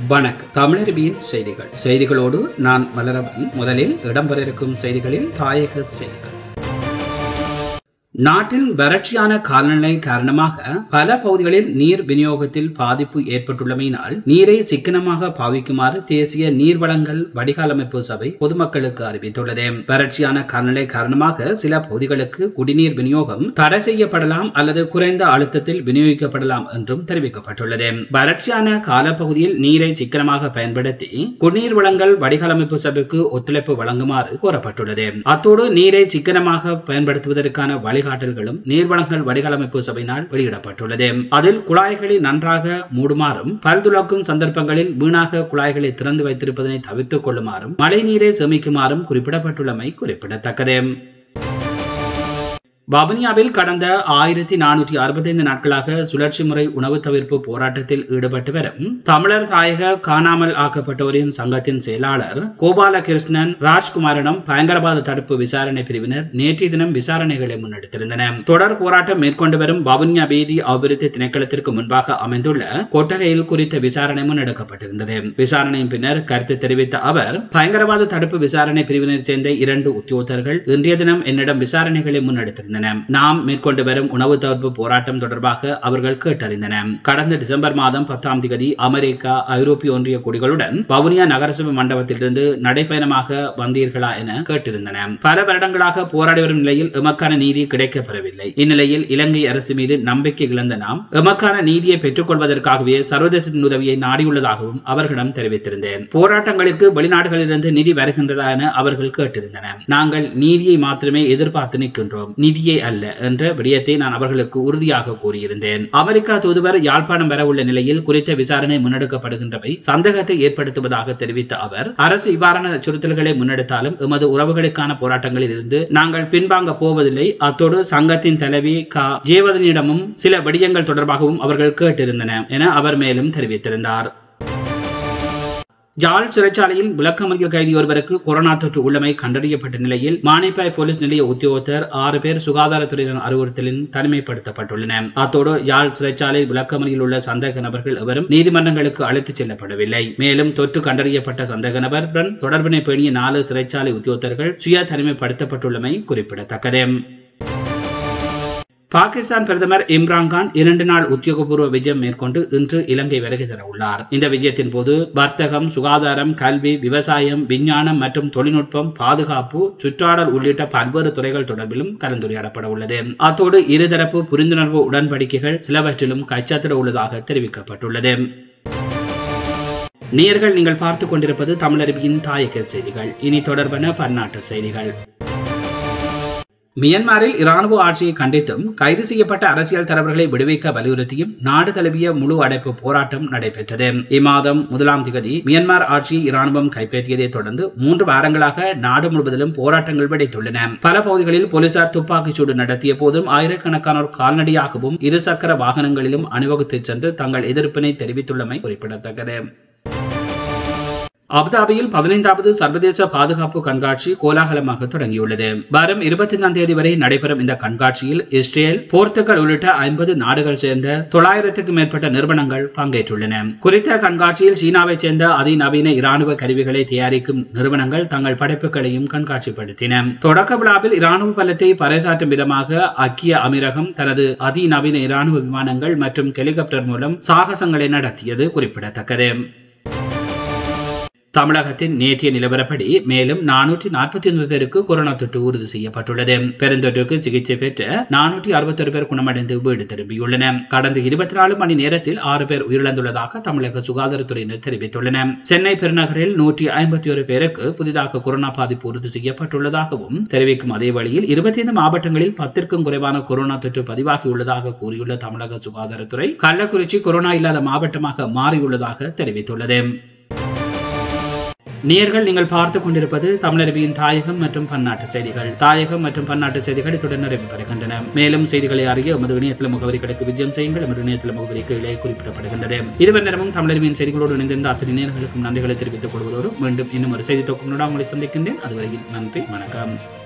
வணக்கம் தமிழருவியின் செய்திகள் செய்திகளோடு நான் மலரவன் முதலில் இடம்பெற இருக்கும் செய்திகளில் தாயக செய்திகள் நாட்டின் வறட்சியான காலநிலை காரணமாக பல பகுதிகளில் நீர் விநியோகத்தில் பாதிப்பு ஏற்பட்டுள்ளமையினால் நீரை சிக்கனமாக பாவிக்குமாறு தேசிய நீர்வளங்கள் வடிகாலமைப்பு சபை பொதுமக்களுக்கு அறிவித்துள்ளது வறட்சியான காலநிலை காரணமாக சில பகுதிகளுக்கு குடிநீர் விநியோகம் தடை செய்யப்படலாம் அல்லது குறைந்த அழுத்தத்தில் விநியோகிக்கப்படலாம் என்றும் தெரிவிக்கப்பட்டுள்ளது வறட்சியான காலப்பகுதியில் நீரை சிக்கனமாக பயன்படுத்தி குடிநீர் வளங்கள் வடிகாலமைப்பு சபைக்கு ஒத்துழைப்பு வழங்குமாறு கோரப்பட்டுள்ளது அத்தோடு நீரை சிக்கனமாக பயன்படுத்துவதற்கான வழிகாட்டல்களும் நீர்வளங்கள் வடிகாலமைப்பு சபையினால் வெளியிடப்பட்டுள்ளது அதில் குழாய்களை நன்றாக மூடுமாறும் பல்துளக்கும் சந்தர்ப்பங்களில் வீணாக குழாய்களை திறந்து வைத்திருப்பதனை தவிர்த்துக் கொள்ளுமாறும் மழை நீரை சேமிக்குமாறும் குறிப்பிடப்பட்டுள்ளமை குறிப்பிடத்தக்கது வவுனியாவில் கடந்த ஆயிரத்தி நானூற்றி அறுபத்தைந்து நாட்களாக சுழற்சி முறை உணவு தவிர்ப்பு போராட்டத்தில் ஈடுபட்டு வரும் தமிழர் தாயக காணாமல் ஆக்கப்பட்டோரின் சங்கத்தின் செயலாளர் கோபாலகிருஷ்ணன் ராஜ்குமாரிடம் பயங்கரவாத தடுப்பு விசாரணை பிரிவினர் நேற்றைய தினம் விசாரணைகளை முன்னெடுத்திருந்தனர் தொடர் போராட்டம் மேற்கொண்டு வரும் வவுனியா வீதி அபிவிருத்தி திணைக்களத்திற்கு முன்பாக அமைந்துள்ள கொட்டகையில் குறித்த விசாரணை முன்னெடுக்கப்பட்டிருந்தது விசாரணையின் பின்னர் கருத்து தெரிவித்த அவர் பயங்கரவாத தடுப்பு விசாரணை பிரிவினரைச் சேர்ந்த இரண்டு உத்தியோகத்தர்கள் இன்றைய தினம் என்னிடம் விசாரணைகளை முன்னெடுத்திருந்தனர் நாம் மேற்கொண்டு வரும் உணவு தவிர்ப்பு போராட்டம் தொடர்பாக அவர்கள் கேட்டறிந்தனர் கடந்த டிசம்பர் மாதம் பத்தாம் தேதி அமெரிக்கா ஐரோப்பிய ஒன்றிய குடிகளுடன் வவுனியா நகரசபை மண்டபத்திலிருந்து நடைபயணமாக வந்தீர்களா என கேட்டிருந்தனர் பல வருடங்களாக போராடி வரும் நிலையில் எமக்கான நீதி கிடைக்கப்பெறவில்லை இந்நிலையில் இலங்கை அரசு மீது நம்பிக்கை இழந்த நாம் எமக்கான நீதியை பெற்றுக் கொள்வதற்காகவே சர்வதேசத்தின் உதவியை நாடியுள்ளதாகவும் அவர்களிடம் தெரிவித்திருந்தேன் போராட்டங்களிற்கு வெளிநாடுகளிலிருந்து நிதி வருகின்றதா என அவர்கள் கேட்டிருந்தனர் நாங்கள் நீதியை மாத்திரமே எதிர்பார்த்து நிற்கின்றோம் நிதியை அல்ல என்ற விடயத்தை நான் அவர்களுக்கு உறுதியாக கூறியிருந்தேன் அமெரிக்கா தூதுவர் யாழ்ப்பாணம் வர உள்ள நிலையில் குறித்த விசாரணை முன்னெடுக்கப்படுகின்றவை சந்தேகத்தை ஏற்படுத்துவதாக தெரிவித்த அவர் அரசு இவ்வாறான அச்சுறுத்தல்களை முன்னெடுத்தாலும் எமது உறவுகளுக்கான போராட்டங்களில் இருந்து நாங்கள் பின்வாங்க போவதில்லை அத்தோடு சங்கத்தின் தலைவி க ஜேவதனிடமும் சில விடயங்கள் தொடர்பாகவும் அவர்கள் கேட்டிருந்தன என அவர் மேலும் தெரிவித்திருந்தார் ஜாழ் சிறைச்சாலையில் விளக்கமறியல் கைதி ஒருவருக்கு கொரோனா தொற்று உள்ளமை கண்டறியப்பட்ட நிலையில் மானிப்பாய் போலீஸ் நிலைய உத்தியோகத்தர் ஆறு பேர் சுகாதாரத்துறையினர் அறிவுறுத்தலில் தனிமைப்படுத்தப்பட்டுள்ளனர் அத்தோடு யாழ் சிறைச்சாலையில் விளக்கமறியில் உள்ள சந்தேக நபர்கள் எவரும் நீதிமன்றங்களுக்கு அழைத்துச் செல்லப்படவில்லை மேலும் தொற்று கண்டறியப்பட்ட சந்தேக நபருடன் தொடர்பினை பேணிய நாலு சிறைச்சாலை உத்தியோகத்தர்கள் சுய தனிமைப்படுத்தப்பட்டுள்ளமை குறிப்பிடத்தக்கது பாகிஸ்தான் பிரதமர் இம்ரான்கான் இரண்டு நாள் உத்தியோகபூர்வ விஜயம் மேற்கொண்டு இன்று இலங்கை வருகை தர உள்ளார் இந்த விஜயத்தின் போது வர்த்தகம் சுகாதாரம் கல்வி விவசாயம் விஞ்ஞானம் மற்றும் தொழில்நுட்பம் பாதுகாப்பு சுற்றாடல் உள்ளிட்ட பல்வேறு துறைகள் தொடர்பிலும் கலந்துரையாடப்பட உள்ளது அத்தோடு இருதரப்பு புரிந்துணர்வு உடன்படிக்கைகள் சிலவற்றிலும் கைச்சாத்திட உள்ளதாக தெரிவிக்கப்பட்டுள்ளது நேர்கள் நீங்கள் பார்த்துக் கொண்டிருப்பது தமிழருவியின் தாயக செய்திகள் இனி தொடர்பான பன்னாட்டு செய்திகள் மியன்மாரில் இராணுவ ஆட்சியை கண்டித்தும் கைது செய்யப்பட்ட அரசியல் தலைவர்களை விடுவிக்க வலியுறுத்தியும் நாடு தழுவிய முழு அடைப்பு போராட்டம் நடைபெற்றது இம்மாதம் முதலாம் திகதி மியன்மார் ஆட்சியை இராணுவம் கைப்பற்றியதை தொடர்ந்து மூன்று வாரங்களாக நாடு முழுவதிலும் போராட்டங்கள் வெடித்துள்ளன பல பகுதிகளில் போலீசார் துப்பாக்கிச் சூடு நடத்திய போதும் ஆயிரக்கணக்கானோர் கால்நடையாகவும் இருசக்கர வாகனங்களிலும் அணிவகுத்து சென்று தங்கள் எதிர்ப்பினை தெரிவித்துள்ளமை குறிப்பிடத்தக்கது அபுதாபியில் பதினைந்தாவது சர்வதேச பாதுகாப்பு கண்காட்சி கோலாகலமாக தொடங்கியுள்ளது வரும் இருபத்தி ஐந்தாம் தேதி வரை நடைபெறும் இந்த கண்காட்சியில் இஸ்ரேல் போர்த்துகல் உள்ளிட்ட ஐம்பது நாடுகள் சேர்ந்த தொள்ளாயிரத்துக்கும் மேற்பட்ட நிறுவனங்கள் பங்கேற்றுள்ளன குறித்த கண்காட்சியில் சீனாவை சேர்ந்த அதிநவீன இராணுவ கருவிகளை தயாரிக்கும் நிறுவனங்கள் தங்கள் படைப்புகளையும் கண்காட்சிப்படுத்தின தொடக்க விழாவில் இராணுவ பலத்தை பறைசாற்றும் விதமாக ஐக்கிய அமீரகம் தனது அதிநவீன இராணுவ விமானங்கள் மற்றும் ஹெலிகாப்டர் மூலம் சாகசங்களை நடத்தியது குறிப்பிடத்தக்கது தமிழகத்தின் நேற்றைய நிலவரப்படி மேலும் நானூற்றி நாற்பத்தி ஒன்பது பேருக்கு கொரோனா தொற்று உறுதி செய்யப்பட்டுள்ளது பெருந்தொற்றுக்கு சிகிச்சை பெற்ற நானூற்றி அறுபத்தொரு பேர் குணமடைந்து வீடு திரும்பியுள்ளன கடந்த இருபத்தி நாலு மணி நேரத்தில் ஆறு பேர் உயிரிழந்துள்ளதாக தமிழக சுகாதாரத்துறையினர் தெரிவித்துள்ளனர் சென்னை பெருநகரில் நூற்றி ஐம்பத்தி ஒரு பேருக்கு புதிதாக கொரோனா பாதிப்பு உறுதி செய்யப்பட்டுள்ளதாகவும் தெரிவிக்கும் அதே வழியில் இருபத்தி ஐந்து மாவட்டங்களில் பத்திற்கும் குறைவான கொரோனா தொற்று பதிவாகியுள்ளதாக கூறியுள்ள தமிழக சுகாதாரத்துறை கள்ளக்குறிச்சி கொரோனா இல்லாத மாவட்டமாக மாறியுள்ளதாக தெரிவித்துள்ளது நேர்கள் நீங்கள் பார்த்து கொண்டிருப்பது தமிழருவியின் தாயகம் மற்றும் பன்னாட்டு செய்திகள் தாயகம் மற்றும் பன்னாட்டு செய்திகள் இத்துடன் நிறைவு பெறுகின்றன மேலும் செய்திகளை அறிய எமது இணையதள முகவரி கிடைக்க விஜயம் செய்யுங்கள் எமது இணையதள முகவரி கீழே குறிப்பிடப்படுகின்றது இதுவரை நேரமும் தமிழருவியின் செய்திகளோடு இணைந்திருந்த அத்தனை நேர்களுக்கும் நன்றிகளை தெரிவித்துக் கொள்வதோடு மீண்டும் இன்னும் ஒரு செய்தி தொகுப்பினோடு உங்களை சந்திக்கின்றேன் அதுவரையில் நன்றி வணக்கம்